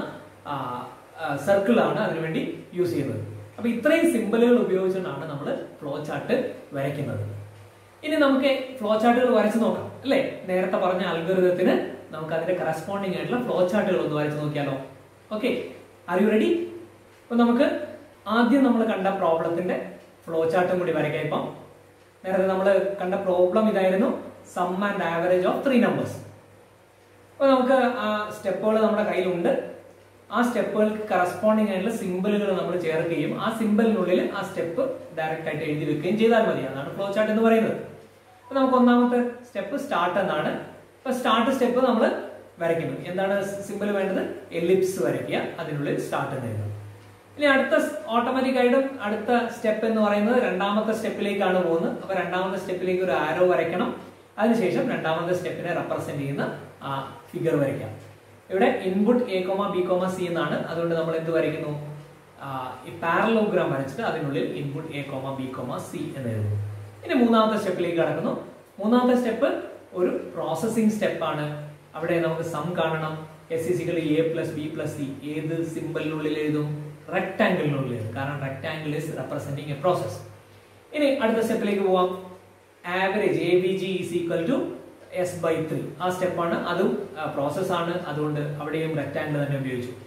സർക്കിളാണ് അതിനുവേണ്ടി യൂസ് ചെയ്യുന്നത് അപ്പൊ ഇത്രയും സിമ്പിളുകൾ ഉപയോഗിച്ചുകൊണ്ടാണ് നമ്മൾ ഫ്ലോ ചാർട്ട് വരയ്ക്കുന്നത് ഇനി നമുക്ക് ഫ്ലോ ചാർട്ടുകൾ വരച്ച് നോക്കാം അല്ലേ നേരത്തെ പറഞ്ഞ അൽഗോരിതത്തിന് നമുക്ക് അതിന്റെ കറസ്പോണ്ടിങ് ആയിട്ടുള്ള ഫ്ലോ ചാർട്ടുകൾ ഒന്ന് വരച്ച് നോക്കിയാലോ ഓക്കെ ആർ യു റെഡി അപ്പൊ നമുക്ക് ആദ്യം നമ്മൾ കണ്ട പ്രോബ്ലത്തിന്റെ ഫ്ലോ ചാർട്ടും കൂടി വരയ്ക്കാം ഇപ്പം നേരത്തെ നമ്മൾ കണ്ട പ്രോബ്ലം ഇതായിരുന്നു sum and average of three numbers അപ്പൊ നമുക്ക് ആ സ്റ്റെപ്പുകൾ നമ്മുടെ കയ്യിലുണ്ട് ആ സ്റ്റെപ്പുകൾക്ക് കറസ്പോണ്ടിങ് ആയിട്ടുള്ള സിമ്പിളുകൾ നമ്മൾ ചേർക്കുകയും ആ സിമ്പിളിനുള്ളിൽ ആ സ്റ്റെപ്പ് ഡയറക്റ്റ് ആയിട്ട് എഴുതി വെക്കുകയും ചെയ്താൽ മതി അതാണ് ഫ്ലോ ചാർട്ട് എന്ന് പറയുന്നത് അപ്പൊ നമുക്ക് ഒന്നാമത്തെ സ്റ്റെപ്പ് സ്റ്റാർട്ട് എന്നാണ് അപ്പൊ സ്റ്റാർട്ട് സ്റ്റെപ്പ് നമ്മൾ വരയ്ക്കുന്നു എന്താണ് സിമ്പിൾ വേണ്ടത് എലിപ്സ് വരയ്ക്കുക അതിനുള്ളിൽ സ്റ്റാർട്ട് എന്ന് എഴുതും ഇനി അടുത്ത ഓട്ടോമാറ്റിക് ആയിട്ടും അടുത്ത സ്റ്റെപ്പ് എന്ന് പറയുന്നത് രണ്ടാമത്തെ സ്റ്റെപ്പിലേക്കാണ് പോകുന്നത് അപ്പൊ രണ്ടാമത്തെ സ്റ്റെപ്പിലേക്ക് ഒരു ആരോ വരയ്ക്കണം അതിനുശേഷം രണ്ടാമത്തെ സ്റ്റെപ്പിനെ റെപ്രസെന്റ് ചെയ്യുന്ന ആ ഫിഗർ വരയ്ക്കാം ഇവിടെ input A comma B comma C എന്നാണ് അതുകൊണ്ട് നമ്മൾ എന്ത് വരയ്ക്കുന്നു ആ, ഈ പാരലോഗ്രാം വരച്ചിട്ട് അതിനുള്ളിൽ input A comma B comma C എന്ന് എഴുതുന്നു ഇനി മൂന്നാമത്തെ സ്റ്റെപ്പിലേക്ക് കടക്കുന്നു മൂന്നാമത്തെ സ്റ്റെപ്പ് ഒരു പ്രോസസ്സിംഗ് സ്റ്റെപ്പാണ് അവിടെ നമുക്ക് സം കാണണം S is equal A plus B plus C ഏത് സിമ്പിളിനുള്ളിൽ എഴുതും റെക്ടാംഗിളിനുള്ളിൽ എഴുതും കാരണം rectangle is representing A process ഇനി അടുത്ത സ്റ്റെപ്പിലേക്ക് പോവാം average A B G is equal to S by three ആ സ്റ്റെപ്പാണ് അതും പ്രോസസ് ആണ് അതുകൊണ്ട് അവിടെയും റെക്ടാംഗിൾ തന്നെ ഉപയോഗിച്ചു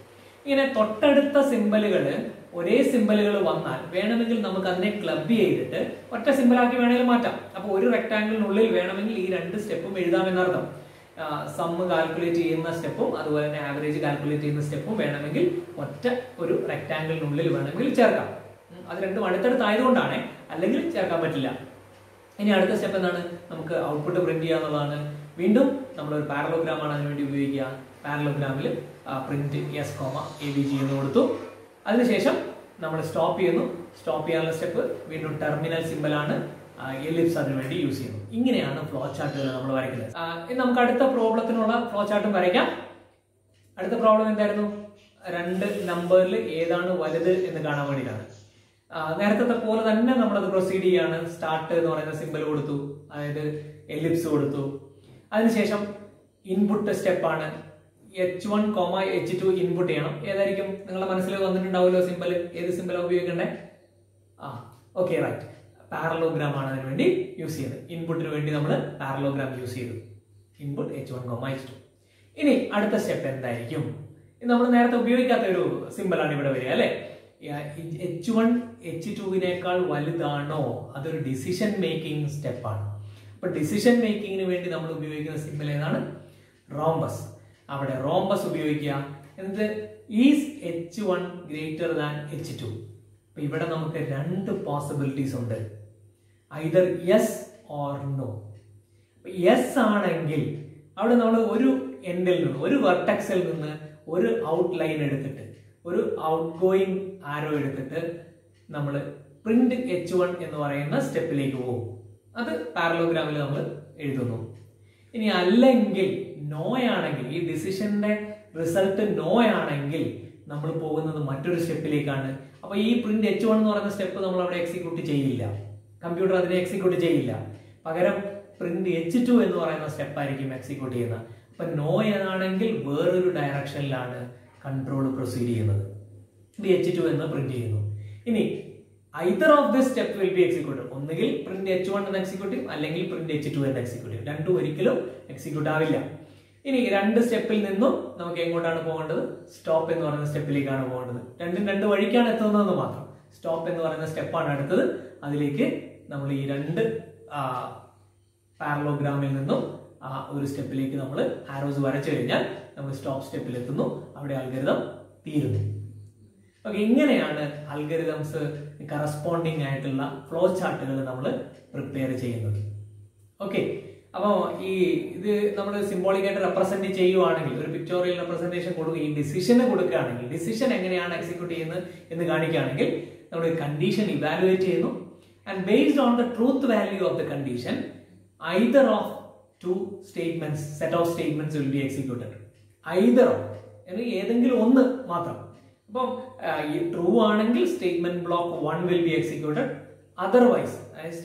ഇങ്ങനെ തൊട്ടടുത്ത സിമ്പലുകൾ ഒരേ സിമ്പലുകൾ വന്നാൽ വേണമെങ്കിൽ നമുക്ക് അതിനെ ക്ലബ് ചെയ്തിട്ട് ഒറ്റ സിമ്പലാക്കി വേണമെങ്കിൽ മാറ്റാം അപ്പോൾ ഒരു റെക്ടാങ്കിളിനുള്ളിൽ വേണമെങ്കിൽ ഈ രണ്ട് സ്റ്റെപ്പും എഴുതാമെന്നർത്ഥം സമ്മ് കാൽക്കുലേറ്റ് ചെയ്യുന്ന സ്റ്റെപ്പും അതുപോലെ തന്നെ ആവറേജ് കാൽക്കുലേറ്റ് ചെയ്യുന്ന സ്റ്റെപ്പും വേണമെങ്കിൽ ഒറ്റ ഒരു റെക്ടാങ്കിളിനുള്ളിൽ വേണമെങ്കിൽ ചേർക്കാം ഉം, അത് രണ്ടും അടുത്തടുത്തായതുകൊണ്ടാണ് അല്ലെങ്കിൽ ചേർക്കാൻ പറ്റില്ല ഇനി അടുത്ത സ്റ്റെപ്പ് എന്താണ് നമുക്ക് ഔട്ട്പുട്ട് പ്രിന്റ് ചെയ്യുക എന്നുള്ളതാണ് വീണ്ടും നമ്മൾ ഒരു പാരലോഗ്രാം ആണ് അതിനുവേണ്ടി ഉപയോഗിക്കുക പാരലോഗ്രാമിൽ print S comma A B G എന്ന് കൊടുത്തു അതിനുശേഷം നമ്മൾ സ്റ്റോപ്പ് ചെയ്യുന്നു സ്റ്റോപ്പ് ചെയ്യാനുള്ള സ്റ്റെപ്പ് വീണ്ടും ടെർമിനൽ സിമ്പൽ ആണ് എലിപ്സ് അതിനു വേണ്ടി യൂസ് ചെയ്യുന്നു ഇങ്ങനെയാണ് ഫ്ലോ ചാർട്ടുകൾ നമ്മൾ വരയ്ക്കുന്നത് ആ, ഇനി നമുക്ക് അടുത്ത പ്രോബ്ലത്തിനുള്ള ഫ്ലോ ചാർട്ടും വരയ്ക്കാം അടുത്ത പ്രോബ്ലം എന്തായിരുന്നു രണ്ട് നമ്പറിൽ ഏതാണ് വലുത് എന്ന് കാണാൻ വേണ്ടിയിട്ടാണ് ആ, നേരത്തെ പോലെ തന്നെ നമ്മളത് പ്രൊസീഡ് ചെയ്യാണ് സ്റ്റാർട്ട് എന്ന് പറയുന്ന സിമ്പൽ കൊടുത്തു അതായത് എലിപ്സ് കൊടുത്തു അതിനുശേഷം ഇൻപുട്ട് സ്റ്റെപ്പാണ് H one comma H two input ചെയ്യണം ഏതായിരിക്കും നിങ്ങളുടെ മനസ്സിൽ വന്നിട്ടുണ്ടാവുമല്ലോ സിമ്പൽ ഏത് സിമ്പലാണ് ഉപയോഗിക്കേണ്ടത് ആ ഓക്കെ റൈറ്റ് പാരലോഗ്രാം ആണ് അതിന് വേണ്ടി യൂസ് ചെയ്യുന്നത് ഇൻപുട്ടിന് വേണ്ടി നമ്മൾ പാരലോഗ്രാം യൂസ് ചെയ്തു input H one comma H two ഇനി അടുത്ത സ്റ്റെപ്പ് എന്തായിരിക്കും ഇത് നമ്മൾ നേരത്തെ ഉപയോഗിക്കാത്ത ഒരു സിമ്പിളാണ് ഇവിടെ വരിക അല്ലെ എച്ച് വൺ എച്ച് ടുവിനേക്കാൾ വലുതാണോ അതൊരു ഡിസിഷൻ മേക്കിംഗ് സ്റ്റെപ്പാണ് അപ്പൊ ഡിസിഷൻ മേക്കിങ്ങിന് വേണ്ടി നമ്മൾ ഉപയോഗിക്കുന്ന സിമ്പിൾ ഏതാണ് റോംബസ് അവിടെ റോംബസ് ഉപയോഗിക്കുക എന്നിട്ട് is H one greater than H two അപ്പൊ ഇവിടെ നമുക്ക് രണ്ട് പോസിബിലിറ്റീസ് ഉണ്ട് either yes or no yes ആണെങ്കിൽ അവിടെ നമ്മൾ ഒരു എൻഡിൽ നിന്ന് ഒരു വെർട്ടക്സിൽ നിന്ന് ഒരു ഔട്ട് ലൈൻ എടുത്തിട്ട് ഒരു ഔട്ട് ഗോയിങ് ആരോ എടുത്തിട്ട് നമ്മൾ പ്രിന്റ് എച്ച് വൺ എന്ന് പറയുന്ന സ്റ്റെപ്പിലേക്ക് പോകും അത് പാരലോഗ്രാമിൽ നമ്മൾ എഴുതുന്നു ഇനി അല്ലെങ്കിൽ നോ ആണെങ്കിൽ ഈ ഡിസിഷന്റെ റിസൾട്ട് നോ ആണെങ്കിൽ നമ്മൾ പോകുന്നത് മറ്റൊരു സ്റ്റെപ്പിലേക്കാണ് അപ്പൊ ഈ പ്രിന്റ് എച്ച് വൺ എന്ന് പറയുന്ന സ്റ്റെപ്പ് നമ്മൾ അവിടെ എക്സിക്യൂട്ട് ചെയ്യില്ല കമ്പ്യൂട്ടർ അതിനെ എക്സിക്യൂട്ട് ചെയ്യില്ല പകരം പ്രിന്റ് എച്ച് ടു എന്ന് പറയുന്ന സ്റ്റെപ്പ് ആയിരിക്കും എക്സിക്യൂട്ട് ചെയ്യുന്നത് അപ്പൊ നോ എന്നാണെങ്കിൽ വേറൊരു ഡയറക്ഷനിലാണ് കൺട്രോൾ പ്രൊസീഡ് ചെയ്യുന്നത് ഇത് എച്ച് ടു എന്ന് പ്രിന്റ് ചെയ്യുന്നു ഇനി either of this step will be executive ഒന്നുകിൽ പ്രിന്റ് എച്ച് വൺ എന്ന് എക്സിക്യൂട്ടീവ് അല്ലെങ്കിൽ പ്രിന്റ് എച്ച് ടു എന്ന് എക്സിക്യൂട്ടീവ് രണ്ടും ഒരിക്കലും എക്സിക്യൂട്ട് ആവില്ല ഇനി രണ്ട് സ്റ്റെപ്പിൽ നിന്നും നമുക്ക് എങ്ങോട്ടാണ് പോകേണ്ടത് സ്റ്റോപ്പ് എന്ന് പറയുന്ന സ്റ്റെപ്പിലേക്കാണ് പോകേണ്ടത് രണ്ടും രണ്ട് വഴിക്കാണ് എത്തുന്നതെന്ന് മാത്രം സ്റ്റോപ്പ് എന്ന് പറയുന്ന സ്റ്റെപ്പാണ് അടുത്തത് അതിലേക്ക് നമ്മൾ ഈ രണ്ട് പാരലോഗ്രാമിൽ നിന്നും ആ ഒരു സ്റ്റെപ്പിലേക്ക് നമ്മൾ ആരോസ് വരച്ചു കഴിഞ്ഞാൽ നമ്മൾ സ്റ്റോപ്പ് സ്റ്റെപ്പിൽ എത്തുന്നു അവിടെ അൽഗരിതം തീരുന്നു ഓക്കെ ഇങ്ങനെയാണ് അൽഗരിതംസ് കറസ്പോണ്ടിങ് ആയിട്ടുള്ള ഫ്ലോ ചാർട്ടുകൾ നമ്മൾ പ്രിപ്പയർ ചെയ്യുന്നത് ഓക്കെ അപ്പോൾ ഈ ഇത് നമ്മൾ സിംബോളിക് ആയിട്ട് റെപ്രസെന്റ് ചെയ്യുവാണെങ്കിൽ ഒരു പിക്ചോറിയൽ റെപ്രസെന്റേഷൻ കൊടുക്കുക ഈ ഡിസിഷന് കൊടുക്കുകയാണെങ്കിൽ ഡിസിഷൻ എങ്ങനെയാണ് എക്സിക്യൂട്ട് ചെയ്യുന്നത് എന്ന് കാണിക്കുകയാണെങ്കിൽ നമ്മൾ കണ്ടീഷൻ ഇവാലുവേറ്റ് ചെയ്യുന്നു and based on the truth value of the condition either of two statements set of statements will be executed either of എന്ന് ഏതെങ്കിലും ഒന്ന് മാത്രം അപ്പം ഈ ട്രൂ ആണെങ്കിൽ statement block one will be executed otherwise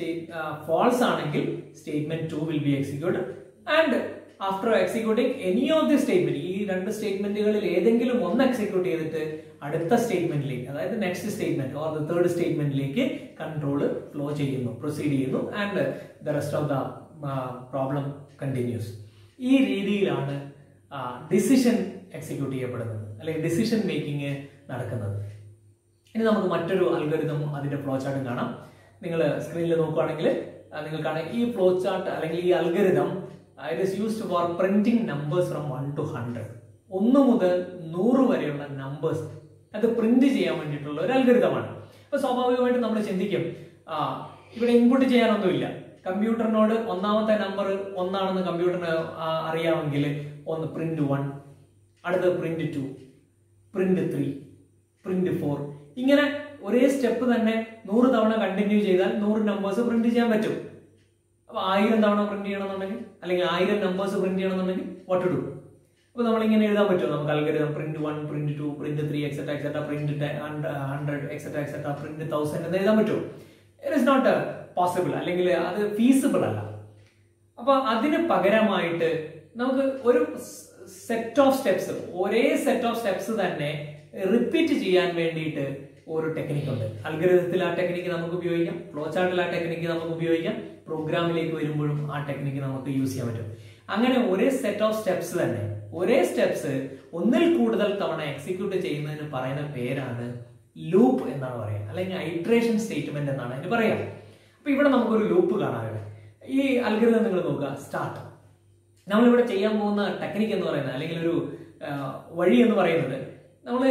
false ആണെങ്കിൽ statement two will be executed and after executing any of the statement ഈ രണ്ട് സ്റ്റേറ്റ്മെന്റുകളിൽ ഏതെങ്കിലും ഒന്ന് എക്സിക്യൂട്ട് ചെയ്തിട്ട് അടുത്ത സ്റ്റേറ്റ്മെന്റിലേക്ക് അതായത് next statement or the third സ്റ്റേറ്റ്മെന്റിലേക്ക് കൺട്രോൾ ഫ്ലോ ചെയ്യുന്നു പ്രൊസീഡ് ചെയ്യുന്നു and the rest of the problem continues ഈ രീതിയിലാണ് ഡിസിഷൻ എക്സിക്യൂട്ട് ചെയ്യപ്പെടുന്നത് അല്ലെങ്കിൽ ഡിസിഷൻ മേക്കിംഗ് നടക്കുന്നത് ഇനി നമുക്ക് മറ്റൊരു അൽഗരിതം അതിന്റെ ഫ്ലോ ചാർട്ടും കാണാം നിങ്ങൾ സ്ക്രീനിൽ നോക്കുകയാണെങ്കിൽ നിങ്ങൾ കാണാം ഈ ഫ്ലോ ചാർട്ട് അല്ലെങ്കിൽ ഈ algorithm it is used for printing numbers from one to hundred ഒന്ന് മുതൽ നൂറ് വരെയുള്ള നമ്പേഴ്സ് അത് പ്രിന്റ് ചെയ്യാൻ വേണ്ടിയിട്ടുള്ള ഒരു അൽഗരിതമാണ് അപ്പൊ സ്വാഭാവികമായിട്ടും നമ്മൾ ചിന്തിക്കും ആ ഇവിടെ ഇൻപുട്ട് ചെയ്യാനൊന്നുമില്ല കമ്പ്യൂട്ടറിനോട് ഒന്നാമത്തെ നമ്പർ ഒന്നാണെന്ന് കമ്പ്യൂട്ടറിന് അറിയാമെങ്കിൽ ഒന്ന് പ്രിന്റ് വൺ അടുത്തത് print two print three print four ഇങ്ങനെ ഒരേ സ്റ്റെപ്പ് തന്നെ നൂറ് തവണ കണ്ടിന്യൂ ചെയ്താൽ നൂറ് നമ്പേഴ്സ് പ്രിന്റ് ചെയ്യാൻ പറ്റും അപ്പൊ ആയിരം തവണ പ്രിന്റ് ചെയ്യണമെന്നുണ്ടെങ്കിൽ അല്ലെങ്കിൽ ആയിരം നമ്പേഴ്സ് പ്രിന്റ് ചെയ്യണമെന്നുണ്ടെങ്കിൽ വാട്ട് ടു ഡു അപ്പൊ നമ്മൾ ഇങ്ങനെ എഴുതാൻ പറ്റുമോ നമുക്ക് algorithm print one print two print three etcetera etcetera print hundred etcetera etcetera print thousand എന്ന് എഴുതാൻ പറ്റുമോ ഇറ്റ് ഇസ് നോട്ട് പോസിബിൾ അല്ലെങ്കിൽ അത് ഫീസിബിൾ അല്ല അപ്പൊ അതിന് പകരമായിട്ട് നമുക്ക് ഒരു സെറ്റ് ഓഫ് സ്റ്റെപ്സ് ഒരേ സെറ്റ് ഓഫ് സ്റ്റെപ്സ് തന്നെ റിപ്പീറ്റ് ചെയ്യാൻ വേണ്ടിയിട്ട് ഒരു ടെക്നിക്ക് ഉണ്ട് അൽഗരിതത്തിൽ ആ ടെക്നിക്ക് നമുക്ക് ഉപയോഗിക്കാം ഫ്ലോ ചാർട്ടിൽ ആ ടെക്നിക്ക് നമുക്ക് ഉപയോഗിക്കാം പ്രോഗ്രാമിലേക്ക് വരുമ്പോഴും ആ ടെക്നിക്ക് നമുക്ക് യൂസ് ചെയ്യാൻ പറ്റും അങ്ങനെ ഒരേ സെറ്റ് ഓഫ് സ്റ്റെപ്സ് തന്നെ ഒരേ സ്റ്റെപ്സ് ഒന്നിൽ കൂടുതൽ തവണ എക്സിക്യൂട്ട് ചെയ്യുന്നതിന് പറയുന്ന പേരാണ് ലൂപ്പ് എന്നാണ് പറയുക അല്ലെങ്കിൽ ഐട്രേഷൻ സ്റ്റേറ്റ്മെന്റ് എന്നാണ് അതിന് പറയാം അപ്പൊ ഇവിടെ നമുക്കൊരു ലൂപ്പ് കാണാം ഇവിടെ ഈ അൽഗരിതം നിങ്ങൾ നോക്കുക സ്റ്റാർട്ട് നമ്മളിവിടെ ചെയ്യാൻ പോകുന്ന ടെക്നിക്ക് എന്ന് പറയുന്നത് അല്ലെങ്കിൽ ഒരു ആ, വഴി എന്ന് പറയുന്നത് നമ്മൾ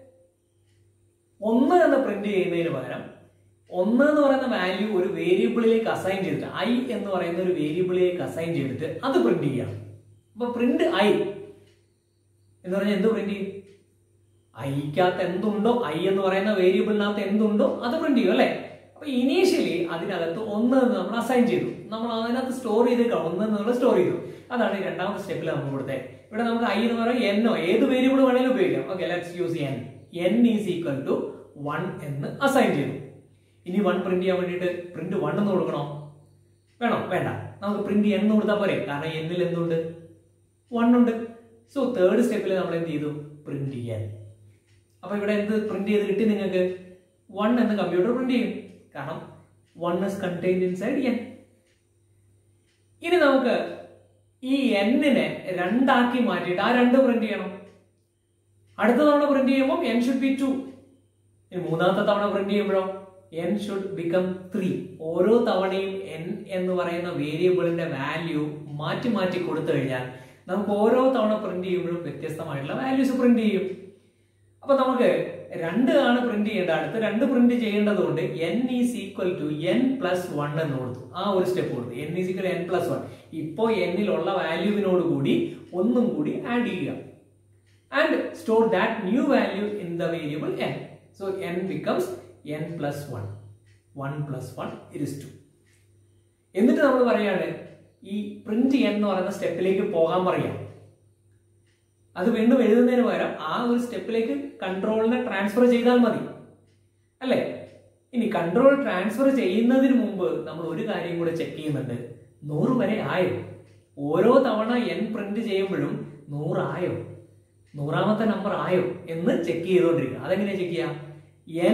ഒന്ന് എന്ന് പ്രിന്റ് ചെയ്യുന്നതിന് പകരം ഒന്ന് എന്ന് പറയുന്ന വാല്യൂ ഒരു വേരിയബിളിലേക്ക് അസൈൻ ചെയ്തിട്ട് ഐ എന്ന് പറയുന്ന ഒരു വേരിയബിളിലേക്ക് അസൈൻ ചെയ്തിട്ട് അത് പ്രിന്റ് ചെയ്യണം അപ്പൊ പ്രിന്റ് ഐ എന്ന് പറഞ്ഞാൽ എന്ത് പ്രിന്റ് ചെയ്യും ഐക്കകത്ത് എന്തുണ്ടോ ഐ എന്ന് പറയുന്ന വേരിയബിളിനകത്ത് എന്തുണ്ടോ അത് പ്രിന്റ് ചെയ്യും അല്ലെ അപ്പൊ ഇനീഷ്യലി അതിനകത്ത് ഒന്ന് എന്ന് നമ്മൾ അസൈൻ ചെയ്തു നമ്മൾ അതിനകത്ത് സ്റ്റോർ ചെയ്ത് ഒന്ന് നമ്മൾ സ്റ്റോർ ചെയ്തു അതാണ് ഈ രണ്ടാമത്തെ സ്റ്റെപ്പിൽ നമ്മൾ കൊടുത്തത് ഇവിടെ നമുക്ക് ഐ എന്ന് പറയുന്നത് എന്നോ ഏത് വേരിയബിൾ വേണമെങ്കിലും ഉപയോഗിക്കാം okay let's use N N is equal to one എന്ന് അസൈൻ ചെയ്തു ഇനി വൺ പ്രിന്റ് ചെയ്യാൻ വേണ്ടിയിട്ട് പ്രിന്റ് വൺ എന്ന് കൊടുക്കണോ വേണോ വേണ്ട നമുക്ക് പ്രിന്റ് എന്ന് കൊടുത്താൽ പോരെ കാരണം എന്നിൽ എന്തുണ്ട് വൺ ഉണ്ട് സോ തേർഡ് സ്റ്റെപ്പിൽ നമ്മൾ എന്ത് ചെയ്തു പ്രിന്റ് ചെയ്യാൻ അപ്പൊ ഇവിടെ എന്ത് പ്രിന്റ് ചെയ്ത് കിട്ടി നിങ്ങൾക്ക് വൺ എന്ന് കമ്പ്യൂട്ടർ പ്രിന്റ് ചെയ്യും കാരണം one is contained inside N ഇനി നമുക്ക് ഈ എന്നിനെ രണ്ടാക്കി മാറ്റിയിട്ട് ആ രണ്ട് പ്രിന്റ് ചെയ്യണം അടുത്ത തവണ പ്രിന്റ് ചെയ്യുമ്പോൾ എൻ ഷുഡ് ബി ടു ഇനി മൂന്നാമത്തെ തവണ പ്രിന്റ് ചെയ്യുമ്പോഴോ എൻ ഷുഡ് ബിക്കം ത്രീ ഓരോ തവണയും എൻ എന്ന് പറയുന്ന വേരിയബിളിന്റെ വാല്യൂ മാറ്റി മാറ്റി കൊടുത്തു കഴിഞ്ഞാൽ നമുക്ക് ഓരോ തവണ പ്രിന്റ് ചെയ്യുമ്പോഴും വ്യത്യസ്തമായിട്ടുള്ള വാല്യൂസ് പ്രിന്റ് ചെയ്യും അപ്പൊ നമുക്ക് രണ്ട് ആണ് പ്രിന്റ് ചെയ്യേണ്ടത് അടുത്ത് രണ്ട് പ്രിന്റ് ചെയ്യേണ്ടത് കൊണ്ട് N is equal to N plus one എന്ന് കൊടുത്തു ആ ഒരു സ്റ്റെപ്പ് കൊടുത്തു N is equal N plus one ഇപ്പോ എന്നിലുള്ള വാല്യൂവിനോട് കൂടി ഒന്നും കൂടി ആഡ് ചെയ്യുക and store that new value in the variable n. So n becomes n plus 1. 1 plus 1 is 2. എന്നിട്ട് നമ്മൾ പറയാണ് ഈ പ്രിന്റ് എന്ന് പറയുന്ന സ്റ്റെപ്പിലേക്ക് പോകാൻ പറയാം അത് വീണ്ടും എഴുതുന്നതിന് പകരം ആ ഒരു സ്റ്റെപ്പിലേക്ക് കൺട്രോളിനെ ട്രാൻസ്ഫർ ചെയ്താൽ മതി അല്ലേ ഇനി കൺട്രോൾ ട്രാൻസ്ഫർ ചെയ്യുന്നതിന് മുമ്പ് നമ്മൾ ഒരു കാര്യം കൂടെ ചെക്ക് ചെയ്യുന്നുണ്ട് നൂറ് വരെ ആയോ ഓരോ തവണ എൻ പ്രിന്റ് ചെയ്യുമ്പോഴും നൂറായോ നൂറാമത്തെ നമ്പർ ആയോ എന്ന് ചെക്ക് ചെയ്തുകൊണ്ടിരിക്കുക അതെങ്ങനെയാ ചെക്ക് ചെയ്യാം എൻ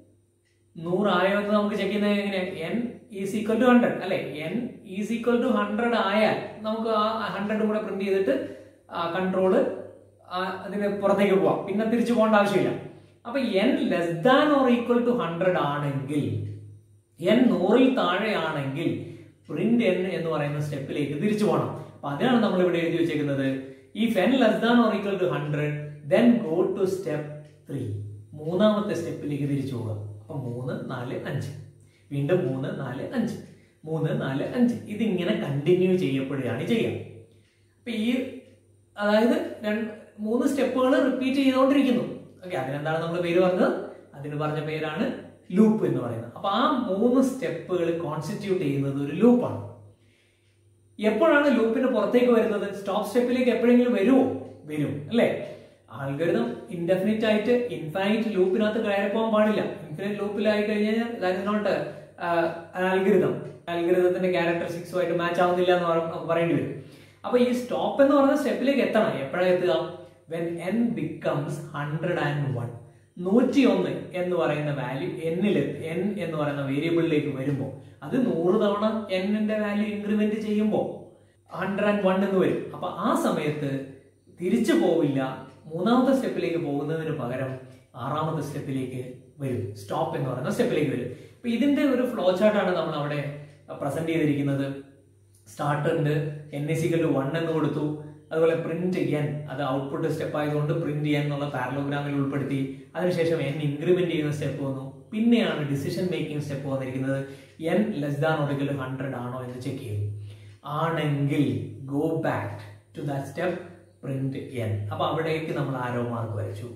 നൂറായോ എന്ന് നമുക്ക് ചെക്ക് ചെയ്യുന്നത് എങ്ങനെയാ N is equal to hundred അല്ലെ N is equal to hundred ആയാൽ നമുക്ക് ആ ഹൺഡ്രഡ് കൂടെ പ്രിന്റ് ചെയ്തിട്ട് കൺട്രോള് അതിന് പുറത്തേക്ക് പോവാം പിന്നെ തിരിച്ചു പോകേണ്ട ആവശ്യമില്ല അപ്പൊ N less than or equal to hundred ആണെങ്കിൽ എൻ നൂറിൽ താഴെയാണെങ്കിൽ പ്രിന്റ് എൻ എന്ന് പറയുന്ന സ്റ്റെപ്പിലേക്ക് തിരിച്ചു പോകണം അപ്പൊ അതിനാണ് നമ്മൾ ഇവിടെ എഴുതി വെച്ചേക്കുന്നത് if N less than or equal to hundred then go to step three മൂന്നാമത്തെ സ്റ്റെപ്പിലേക്ക് തിരിച്ചു പോവുക അപ്പൊ മൂന്ന് നാല് അഞ്ച് വീണ്ടും മൂന്ന് നാല് അഞ്ച് മൂന്ന് നാല് അഞ്ച് ഇതിങ്ങനെ കണ്ടിന്യൂ ചെയ്യപ്പെടുകയാണ് ചെയ്യുക അപ്പൊ ഈ അതായത് രണ്ട് മൂന്ന് സ്റ്റെപ്പുകൾ റിപ്പീറ്റ് ചെയ്തുകൊണ്ടിരിക്കുന്നു ഓക്കെ അതിനെന്താണ് നമ്മൾ പേര് പറഞ്ഞത് അതിന് പറഞ്ഞ പേരാണ് ലൂപ്പ് എന്ന് പറയുന്നത് അപ്പൊ ആ മൂന്ന് സ്റ്റെപ്പുകൾ കോൺസ്റ്റിറ്റ്യൂട്ട് ചെയ്യുന്നത് ഒരു ലൂപ്പാണ് എപ്പോഴാണ് ലൂപ്പിന് പുറത്തേക്ക് വരുന്നത് സ്റ്റോപ്പ് സ്റ്റെപ്പിലേക്ക് എപ്പോഴെങ്കിലും വരുമോ വരും അല്ലേ ആൽഗരിതം ഇൻഡെഫിനിറ്റ് ആയിട്ട് ഇൻഫൈനൈറ്റ് ലൂപ്പിനകത്ത് കയറി പോകാൻ പാടില്ല ഇൻഫിനിറ്റ് ലൂപ്പിലായി കഴിഞ്ഞാൽ ദാറ്റ് ഇസ് നോട്ട് ആൽഗരിതം ആൽഗരിതത്തിന്റെ ക്യാരക്ടറിസ്റ്റിക്സുമായിട്ട് മാച്ച് ആവുന്നില്ല എന്ന് പറ- പറയേണ്ടി വരും അപ്പൊ ഈ സ്റ്റോപ്പ് എന്ന് പറയുന്ന സ്റ്റെപ്പിലേക്ക് എത്തണം എപ്പോഴാണ് എത്തുക when N becomes hundred and one നൂറ്റി ഒന്ന് എന്ന് പറയുന്ന വാല്യൂ എന്നിൽ എൻ എന്ന് പറയുന്ന വേരിയബിളിലേക്ക് വരുമ്പോൾ അത് നൂറ് തവണ എന്നിന്റെ വാല്യൂ ഇൻക്രിമെന്റ് ചെയ്യുമ്പോൾ ഹൺഡ്രഡ് ആൻഡ് വൺ എന്ന് വരും അപ്പൊ ആ സമയത്ത് തിരിച്ചു പോവില്ല മൂന്നാമത്തെ സ്റ്റെപ്പിലേക്ക് പോകുന്നതിന് പകരം ആറാമത്തെ സ്റ്റെപ്പിലേക്ക് വരും സ്റ്റോപ്പ് എന്ന് പറയുന്ന സ്റ്റെപ്പിലേക്ക് വരും അപ്പൊ ഇതിന്റെ ഒരു ഫ്ലോ ചാർട്ടാണ് നമ്മൾ അവിടെ പ്രസന്റ് ചെയ്തിരിക്കുന്നത് സ്റ്റാർട്ട് ഉണ്ട് എൻ എസ് സിക്കൽ വൺ എന്ന് കൊടുത്തു അതുപോലെ പ്രിന്റ് എൻ അത് ഔട്ട്പുട്ട് സ്റ്റെപ്പ് ആയതുകൊണ്ട് പ്രിന്റ് എൻ എന്നുള്ള പാരലോഗ്രാമിൽ ഉൾപ്പെടുത്തി അതിനുശേഷം എൻ ഇൻക്രിമെന്റ് ചെയ്യുന്ന സ്റ്റെപ്പ് വന്നു പിന്നെയാണ് ഡിസിഷൻ മേക്കിംഗ് സ്റ്റെപ്പ് വന്നിരിക്കുന്നത് എൻ ലെസ് ദാൻ ഒടുക്കൽ ഹൺഡ്രഡ് ആണോ എന്ന് ചെക്ക് ചെയ്യും ആണെങ്കിൽ go back to that step print N അപ്പൊ അവിടേക്ക് നമ്മൾ ആരോ മാർക്ക് വരച്ചു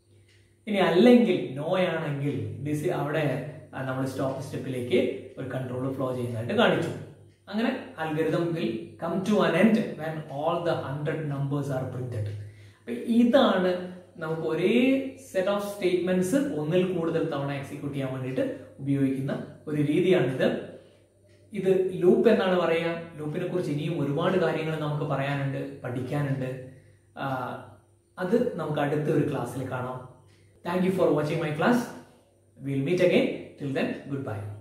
ഇനി അല്ലെങ്കിൽ നോ ആണെങ്കിൽ ഡിസി അവിടെ നമ്മൾ സ്റ്റോപ്പ് സ്റ്റെപ്പിലേക്ക് ഒരു കൺട്രോൾ ഫ്ലോ ചെയ്യുന്നതായിട്ട് കാണിച്ചു അങ്ങനെ algorithm will come to an end when all the hundred numbers are printed അപ്പൊ ഇതാണ് നമുക്ക് ഒരേ സെറ്റ് ഓഫ് സ്റ്റേറ്റ്മെന്റ്സ് ഒന്നിൽ കൂടുതൽ തവണ എക്സിക്യൂട്ട് ചെയ്യാൻ വേണ്ടിയിട്ട് ഉപയോഗിക്കുന്ന ഒരു രീതിയാണിത് ഇത് ലൂപ്പ് എന്നാണ് പറയുക ലൂപ്പിനെ കുറിച്ച് ഇനിയും ഒരുപാട് കാര്യങ്ങൾ നമുക്ക് പറയാനുണ്ട് പഠിക്കാനുണ്ട് ആ, അത് നമുക്ക് അടുത്ത ഒരു ക്ലാസ്സിൽ കാണാം thank you for watching my class will meet again till then good by